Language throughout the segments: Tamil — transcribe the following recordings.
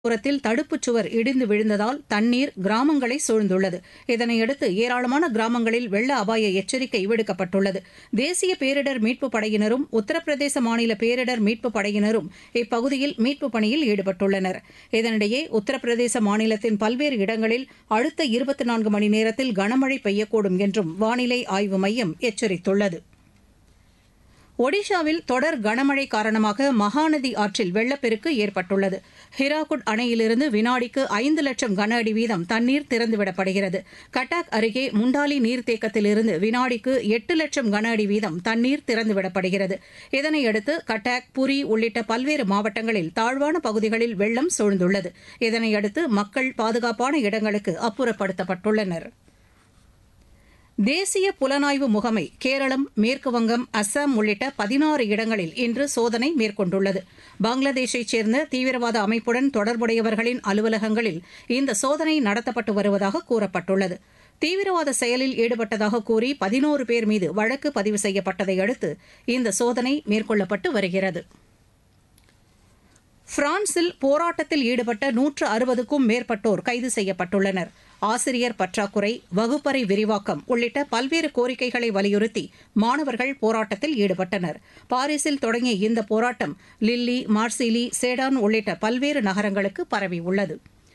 புறத்தில் தடுப்புச் சுவர் இடிந்து விழுந்ததால் தண்ணீர் கிராமங்களை சூழ்ந்துள்ளது இதனையடுத்து ஏராளமான கிராமங்களில் வெள்ள அபாய எச்சரிக்கை விடுக்கப்பட்டுள்ளது தேசிய பேரிடர் மீட்புப் படையினரும் உத்தரப்பிரதேச மாநில பேரிடர் மீட்புப் படையினரும் இப்பகுதியில் மீட்புப் பணியில் ஈடுபட்டுள்ளனர் இதனிடையே உத்தரப்பிரதேச மாநிலத்தின் பல்வேறு இடங்களில் அடுத்த இருபத்தி நான்கு மணி நேரத்தில் கனமழை பெய்யக்கூடும் என்றும் வானிலை ஆய்வு மையம் எச்சரித்துள்ளது ஒடிஷாவில் தொடர் கனமழை காரணமாக மகாநதி ஆற்றில் வெள்ளப்பெருக்கு ஏற்பட்டுள்ளது ஹிராகுட் அணையிலிருந்து வினாடிக்கு ஐந்து லட்சம் கன அடி வீதம் தண்ணீர் திறந்துவிடப்படுகிறது கட்டாக் அருகே முண்டாலி நீர்த்தேக்கத்திலிருந்து வினாடிக்கு எட்டு லட்சம் கன அடி வீதம் தண்ணீர் திறந்துவிடப்படுகிறது இதனையடுத்து கட்டாக் புரி உள்ளிட்ட பல்வேறு மாவட்டங்களில் தாழ்வான பகுதிகளில் வெள்ளம் சூழ்ந்துள்ளது இதனையடுத்து மக்கள் பாதுகாப்பான இடங்களுக்கு அப்புறப்படுத்தப்பட்டுள்ளனா் தேசிய புலனாய்வு முகமை கேரளம் மேற்குவங்கம் அஸ்ஸாம் உள்ளிட்ட பதினாறு இடங்களில் இன்று சோதனை மேற்கொண்டுள்ளது பங்களாதேஷைச் சேர்ந்த தீவிரவாத அமைப்புடன் தொடர்புடையவர்களின் அலுவலகங்களில் இந்த சோதனை நடத்தப்பட்டு வருவதாக கூறப்பட்டுள்ளது தீவிரவாத செயலில் ஈடுபட்டதாக கூறி பதினோரு பேர் மீது வழக்கு பதிவு செய்யப்பட்டதை அடுத்து இந்த சோதனை மேற்கொள்ளப்பட்டு வருகிறது பிரான்சில் போராட்டத்தில் ஈடுபட்ட நூற்று அறுபதுக்கும் மேற்பட்டோர் கைது செய்யப்பட்டுள்ளனர் ஆசிரியர் பற்றாக்குறை வகுப்பறை விரிவாக்கம் உள்ளிட்ட பல்வேறு கோரிக்கைகளை வலியுறுத்தி மாணவர்கள் போராட்டத்தில் ஈடுபட்டனர் பாரிஸில் தொடங்கிய இந்த போராட்டம் லில்லி மார்சிலி சேடான் உள்ளிட்ட பல்வேறு நகரங்களுக்கு பரவியுள்ளது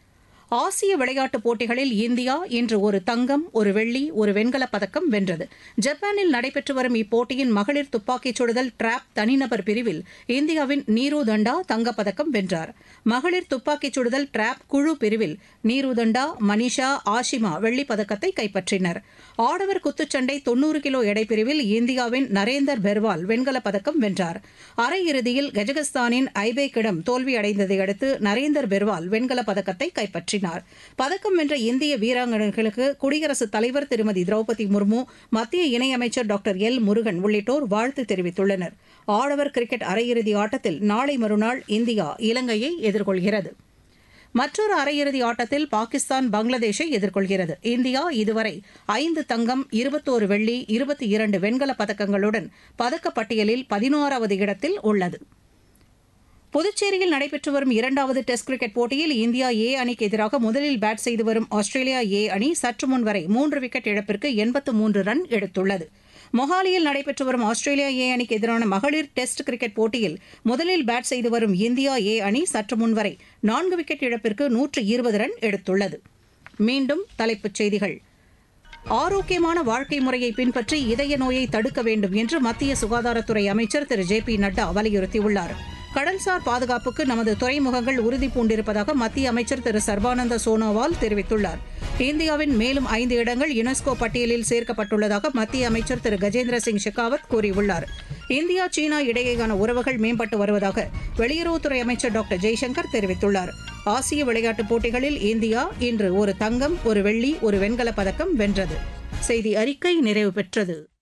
ஆசிய விளையாட்டுப் போட்டிகளில் இந்தியா இன்று ஒரு தங்கம் ஒரு வெள்ளி ஒரு வெண்கலப் பதக்கம் வென்றது ஜப்பானில் நடைபெற்று வரும் இப்போட்டியின் மகளிர் துப்பாக்கிச் சுடுதல் டிராப் தனிநபர் பிரிவில் இந்தியாவின் நீரு தண்டா தங்கப்பதக்கம் வென்றார் மகளிர் துப்பாக்கிச் சுடுதல் டிராப் குழு பிரிவில் நீரு தண்டா மனிஷா ஆஷிமா வெள்ளிப் பதக்கத்தை கைப்பற்றினர் ஆடவர் குத்துச்சண்டை தொன்னூறு கிலோ எடைப்பிரிவில் இந்தியாவின் நரேந்தர் பெர்வால் வெண்கலப் பதக்கம் வென்றார் அரையிறுதியில் கஜகஸ்தானின் ஐபேக்கிடம் தோல்வியடைந்ததை அடுத்து நரேந்தர் பெர்வால் வெண்கலப் பதக்கத்தை கைப்பற்றினார் பதக்கம் வென்ற இந்திய வீராங்கனைகளுக்கு குடியரசுத் தலைவர் திருமதி திரௌபதி முர்மு மத்திய இணையமைச்சர் டாக்டர் எல் முருகன் உள்ளிட்டோர் வாழ்த்து தெரிவித்துள்ளனர் ஆடவர் கிரிக்கெட் அரையிறுதி ஆட்டத்தில் நாளை மறுநாள் இந்தியா இலங்கையை எதிர்கொள்கிறது மற்றொரு அரையிறுதி ஆட்டத்தில் பாகிஸ்தான் பங்களாதேஷை எதிர்கொள்கிறது இந்தியா இதுவரை ஐந்து தங்கம் இருபத்தோரு வெள்ளி இருபத்தி இரண்டு வெண்கலப் பதக்கங்களுடன் பதக்கப்பட்டியலில் பதினோராவது இடத்தில் உள்ளது புதுச்சேரியில் நடைபெற்று வரும் இரண்டாவது டெஸ்ட் கிரிக்கெட் போட்டியில் இந்தியா ஏ அணிக்கு எதிராக முதலில் பேட் செய்து வரும் ஆஸ்திரேலியா ஏ அணி சற்று முன் வரை மூன்று விக்கெட் இழப்பிற்கு எண்பத்து மூன்று ரன் எடுத்துள்ளது மொஹாலியில் நடைபெற்று வரும் ஆஸ்திரேலியா ஏ அணிக்கு எதிரான மகளிர் டெஸ்ட் கிரிக்கெட் போட்டியில் முதலில் பேட் செய்து வரும் இந்தியா ஏ அணி சற்று முன் வரை நான்கு விக்கெட் இழப்பிற்கு நூற்று இருபது ரன் எடுத்துள்ளது மீண்டும் தலைப்புச் செய்திகள் ஆரோக்கியமான வாழ்க்கை முறையை பின்பற்றி இதய நோயை தடுக்க வேண்டும் என்று மத்திய சுகாதாரத்துறை அமைச்சர் திரு ஜே பி நட்டா வலியுறுத்தியுள்ளார் கடல்சார் பாதுகாப்புக்கு நமது துறைமுகங்கள் உறுதி பூண்டிருப்பதாக மத்திய அமைச்சர் திரு சர்பானந்த சோனோவால் தெரிவித்துள்ளார் இந்தியாவின் மேலும் ஐந்து இடங்கள் யுனெஸ்கோ பட்டியலில் சேர்க்கப்பட்டுள்ளதாக மத்திய அமைச்சர் திரு கஜேந்திர சிங் ஷெகாவத் கூறியுள்ளார் இந்தியா சீனா இடையேயான உறவுகள் மேம்பட்டு வருவதாக வெளியுறவுத்துறை அமைச்சர் டாக்டர் ஜெய்சங்கர் தெரிவித்துள்ளார் ஆசிய விளையாட்டுப் போட்டிகளில் இந்தியா இன்று ஒரு தங்கம் ஒரு வெள்ளி ஒரு வெண்கலப் பதக்கம் வென்றது செய்தி அறிக்கை நிறைவு பெற்றது